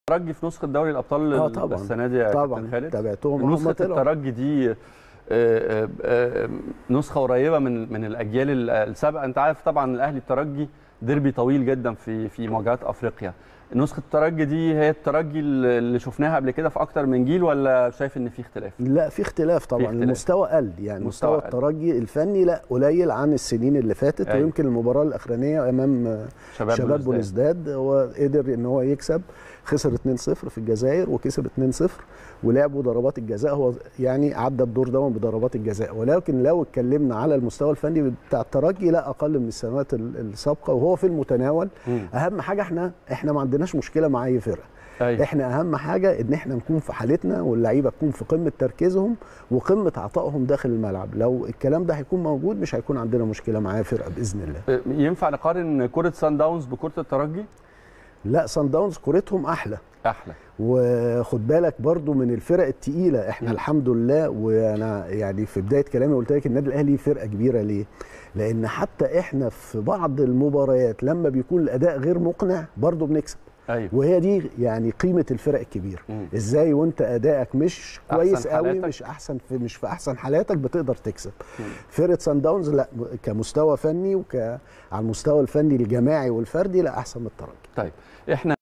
الترجي في نسخه دوري الابطال آه طبعاً. السنه دي يا طبعا كابتن خالد تابعتهم هم نسخه طلعوا. الترجي دي آه، آه، آه، نسخه قريبه من من الاجيال ال- السابقه انت عارف طبعا الاهلي الترجي ديربي طويل جدا في في مواجهات افريقيا نسخه الترجي دي هي الترجي اللي شفناها قبل كده في اكتر من جيل ولا شايف ان في اختلاف لا في اختلاف طبعا اختلاف. المستوى قل يعني مستوى مستوى قل. الترجي الفني لا قليل عن السنين اللي فاتت أيوة. ويمكن المباراه الاخرانيه امام شباب, شباب بلوزداد. بوليسداد هو قدر ان هو يكسب خسر 2-0 في الجزائر وكسب 2-0 ولعبوا ضربات الجزاء هو يعني عدى الدور ده بضربات الجزاء ولكن لو اتكلمنا على المستوى الفني بتاع الترجي لا اقل من السنوات ال- السابقه وهو في المتناول مم. اهم حاجه احنا احنا ما عندناش مشكله مع اي فرقه أيوة. احنا اهم حاجه ان احنا نكون في حالتنا واللعيبه تكون في قمه تركيزهم وقمه عطائهم داخل الملعب لو الكلام ده هيكون موجود مش هيكون عندنا مشكله مع اي فرقه باذن الله آه، ينفع نقارن كره سان داونز بكره الترجي لا سان داونز كورتهم احلى احلى وخد بالك برضو من الفرق التقيله احنا م. الحمد لله وانا يعني في بدايه كلامي قلت لك النادي الاهلي فرقه كبيره ليه لان حتى احنا في بعض المباريات لما بيكون الاداء غير مقنع برضو بنكسب ايوه وهي دي يعني قيمه الفرق الكبيره مم. ازاي وانت ادائك مش أحسن كويس قوي حالاتك. مش احسن في مش في احسن حالاتك بتقدر تكسب مم. فرقه سان داونز لا كمستوى فني وك على المستوى الفني الجماعي والفردي لا احسن من الترجي طيب احنا